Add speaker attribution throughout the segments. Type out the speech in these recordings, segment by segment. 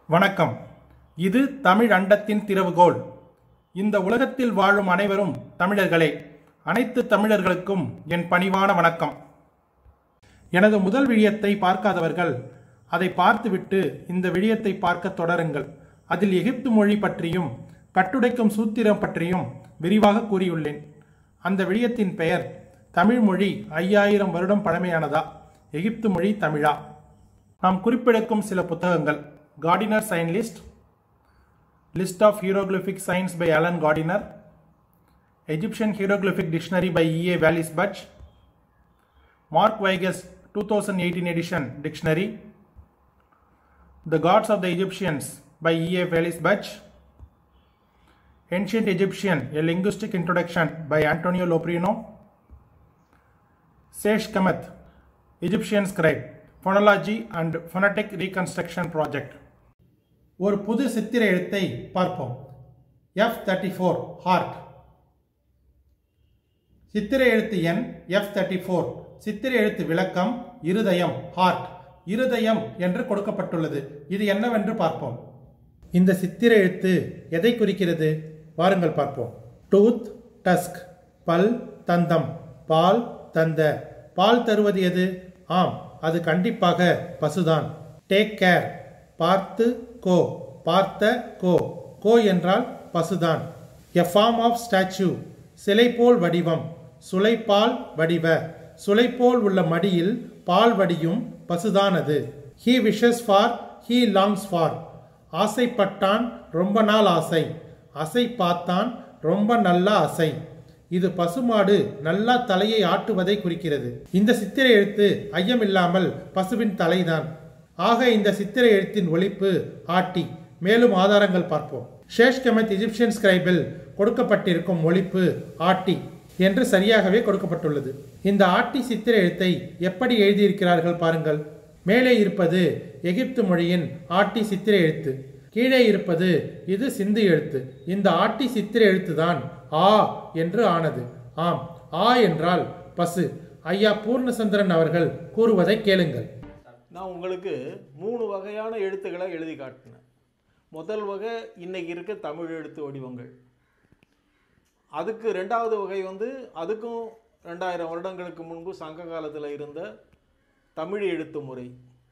Speaker 1: வணக்கம் இது தமிழ் அண்டத்தின் திறவுகோல் இந்த உலகத்தில் வாழும் அனைவரும் தமிழர்களே அனைத்து தமிழர்களுக்கும் என் பணிவான வணக்கம் எனது முதல் விழியத்தை பார்க்காதவர்கள் அதை பார்த்துவிட்டு இந்த விழியத்தை பார்க்க தொடருங்கள் அதில் எகிப்து மொழி பற்றியும் கட்டுடைக்கும் சூத்திரம் பற்றியும் விரிவாக கூறியுள்ளேன் அந்த விழியத்தின் பெயர் தமிழ் மொழி ஐயாயிரம் வருடம் பழமையானதா எகிப்து மொழி தமிழா நாம் குறிப்பிடக்கும் சில புத்தகங்கள் Gardiner sign list list of hieroglyphic signs by Alan Gardiner Egyptian hieroglyphic dictionary by E A Wallis Budge Mark Vygus two thousand eighteen edition dictionary the gods of the Egyptians by E A Wallis Budge Ancient Egyptian, a linguistic introduction by Antonio Loprino. Sesh Kamath, Egyptian scribe, phonology and phonetic reconstruction project. ஒரு புது சித்திர எழுத்தை பார்ப்போம் F thirty four heart சித்திர எழுத்து எண் F thirty four சித்திர எழுத்து விளக்கம் இருதயம் ஹார்ட் இருதயம் என்று கொடுக்கப்பட்டுள்ளது இது என்னவென்று பார்ப்போம் இந்த சித்திர எழுத்து எதை குறிக்கிறது வாருங்கள் பார்ப்போம் டூத் டஸ்க் பல் தந்தம் பால் தந்த பால் தருவது எது ஆம் அது கண்டிப்பாக பசுதான் டேக் கேர் பார்த்து கோ பார்த்த கோ கோ என்றால் பசுதான் எ ஃபார்ம் ஆஃப் ஸ்டாச்சு சிலை போல் வடிவம் சுளைப்பால் வடிவ சுளை போல் உள்ள மடியில் பால் வடியும் பசுதான் அது he wishes for he longs for ஆசைப்பட்டான் ரொம்ப நாள் ஆசை அசை பார்த்தான் ரொம்ப நல்ல அசை இது பசுமாடு நல்லா தலையை ஆட்டுவதை குறிக்கிறது இந்த சித்திர எழுத்து ஐயமில்லாமல் பசுவின் தலைதான் ஆக இந்த சித்திர எழுத்தின் ஒழிப்பு ஆட்டி மேலும் ஆதாரங்கள் பார்ப்போம் ஷேஷ்கமத் எஜிப்சியன் ஸ்கிரைபில் கொடுக்கப்பட்டிருக்கும் ஒழிப்பு ஆட்டி என்று சரியாகவே கொடுக்கப்பட்டுள்ளது இந்த ஆட்டி சித்திர எழுத்தை எப்படி எழுதியிருக்கிறார்கள் பாருங்கள் மேலே இருப்பது எகிப்து மொழியின் ஆட்டி சித்திர எழுத்து கீழே இருப்பது இது சிந்து எழுத்து இந்த ஆட்டி சித்திர எழுத்துதான் ஆ என்று ஆனது ஆம் ஆ என்றால் பசு ஐயா பூர்ணசந்திரன் அவர்கள் கூறுவதை கேளுங்கள்
Speaker 2: நான் உங்களுக்கு மூணு வகையான எழுத்துக்களை எழுதி காட்டினேன் முதல் வகை இன்னைக்கு இருக்க தமிழ் எழுத்து வடிவங்கள் அதுக்கு ரெண்டாவது வகை வந்து அதுக்கும் ரெண்டாயிரம் வருடங்களுக்கு முன்பு சங்க காலத்தில் இருந்த தமிழ் எழுத்து முறை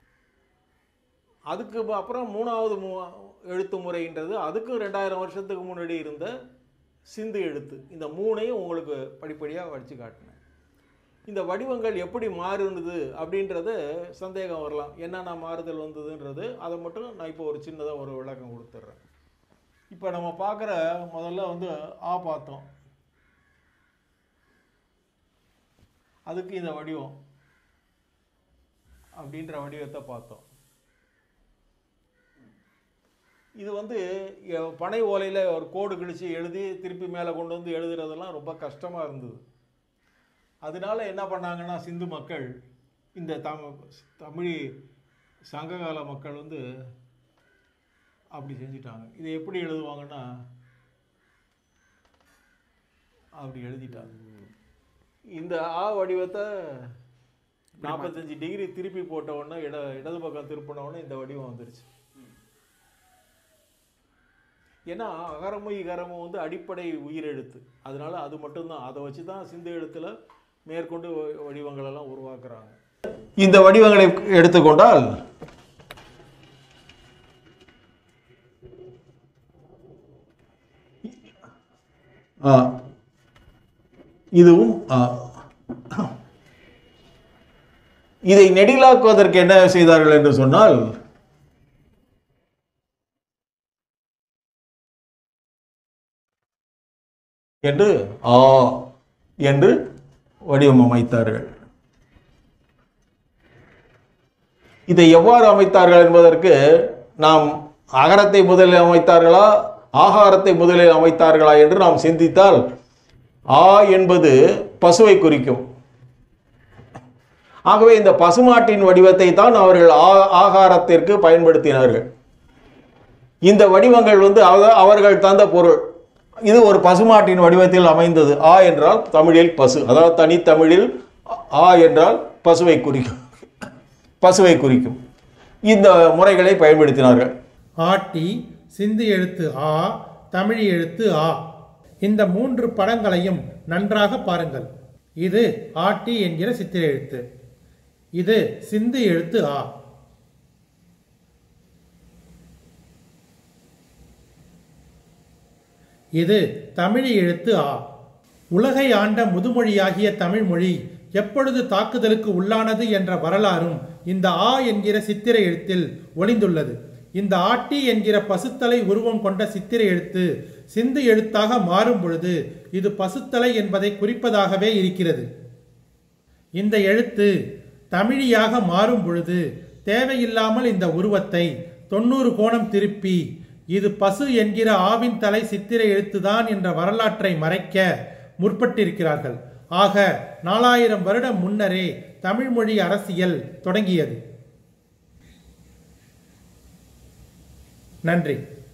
Speaker 2: அதுக்கு அப்புறம் மூணாவது மூ எழுத்து முறைன்றது அதுக்கும் ரெண்டாயிரம் வருஷத்துக்கு முன்னாடி இருந்த சிந்து எழுத்து இந்த மூணையும் உங்களுக்கு படிப்படியாக வடித்து காட்டினேன் இந்த வடிவங்கள் எப்படி மாறுனது அப்படின்றத சந்தேகம் வரலாம் என்னென்ன மாறுதல் வந்ததுன்றது அதை மட்டும் நான் இப்போ ஒரு சின்னதாக ஒரு விளக்கம் கொடுத்துட்றேன் இப்போ நம்ம பார்க்குற முதல்ல வந்து ஆ பார்த்தோம் அதுக்கு இந்த வடிவம் அப்படின்ற வடிவத்தை பார்த்தோம் இது வந்து எ- பனை ஓலையில் ஒரு கோடு கிழிச்சு எழுதி திருப்பி மேலே கொண்டு வந்து எழுதுறதெல்லாம் ரொம்ப கஷ்டமாக இருந்தது அதனால என்ன பண்ணாங்கன்னா சிந்து மக்கள் இந்த தம் தமிழ் சங்ககால மக்கள் வந்து அப்படி செஞ்சிட்டாங்க இதை எப்படி எழுதுவாங்கன்னா அப்படி எழுதிட்டாங்க இந்த ஆ வடிவத்தை நாற்பத்தஞ்சு டிகிரி திருப்பி போட்ட உடனே இட இடது பக்கம் திருப்பின உடனே இந்த வடிவம் வந்துருச்சு ஏன்னா அகரமும் இகரமும் வந்து அடிப்படை உயிரெழுத்து அதனால அது மட்டும்தான் அதை வச்சு தான் சிந்து எழுத்துல மேற்கொண்டு வ- வடிவங்கள் எல்லாம் உருவாக்குறாங்க இந்த வடிவங்களை எடுத்துக்கொண்டால் ஆ, இதுவும் ஆ. இதை நெடிலாக்குவதற்கு என்ன செய்தார்கள் என்று சொன்னால் என்று ஆ என்று வடிவம் அமைத்தார்கள் இதை எவ்வாறு அமைத்தார்கள் என்பதற்கு நாம் அகரத்தை முதலில் அமைத்தார்களா ஆகாரத்தை முதலில் அமைத்தார்களா என்று நாம் சிந்தித்தால் ஆ என்பது பசுவை குறிக்கும் ஆகவே இந்த பசுமாட்டின் வடிவத்தை தான் அவர்கள் ஆ- ஆகாரத்திற்கு பயன்படுத்தினார்கள் இந்த வடிவங்கள் வந்து அவ- அவர்கள் தந்த பொருள் இது ஒரு பசுமாட்டின் வடிவத்தில் அமைந்தது ஆ என்றால் தமிழில் பசு அதாவது தனித்தமிழில் ஆ என்றால் பசுவை குறிக்கும் பசுவை குறிக்கும் இந்த முறைகளை பயன்படுத்தினார்கள்
Speaker 1: ஆட்டி சிந்து எழுத்து ஆ தமிழ் எழுத்து ஆ இந்த மூன்று படங்களையும் நன்றாக பாருங்கள் இது ஆட்டி என்கிற சித்திர எழுத்து இது சிந்து எழுத்து ஆ இது தமிழ் எழுத்து ஆ உலகை ஆண்ட முதுமொழியாகிய தமிழ் மொழி எப்பொழுது தாக்குதலுக்கு உள்ளானது என்ற வரலாறும் இந்த ஆ என்கிற சித்திர எழுத்தில் ஒளிந்துள்ளது இந்த ஆட்டி என்கிற பசுத்தலை உருவம் கொண்ட சித்திர எழுத்து சிந்து எழுத்தாக மாறும் பொழுது இது பசுத்தலை என்பதை குறிப்பதாகவே இருக்கிறது இந்த எழுத்து தமிழியாக மாறும் பொழுது தேவையில்லாமல் இந்த உருவத்தை தொண்ணூறு கோணம் திருப்பி இது பசு என்கிற ஆவின் தலை சித்திர எழுத்துதான் என்ற வரலாற்றை மறைக்க முற்பட்டிருக்கிறார்கள் ஆக நாலாயிரம் வருடம் முன்னரே தமிழ்மொழி அரசியல் தொடங்கியது நன்றி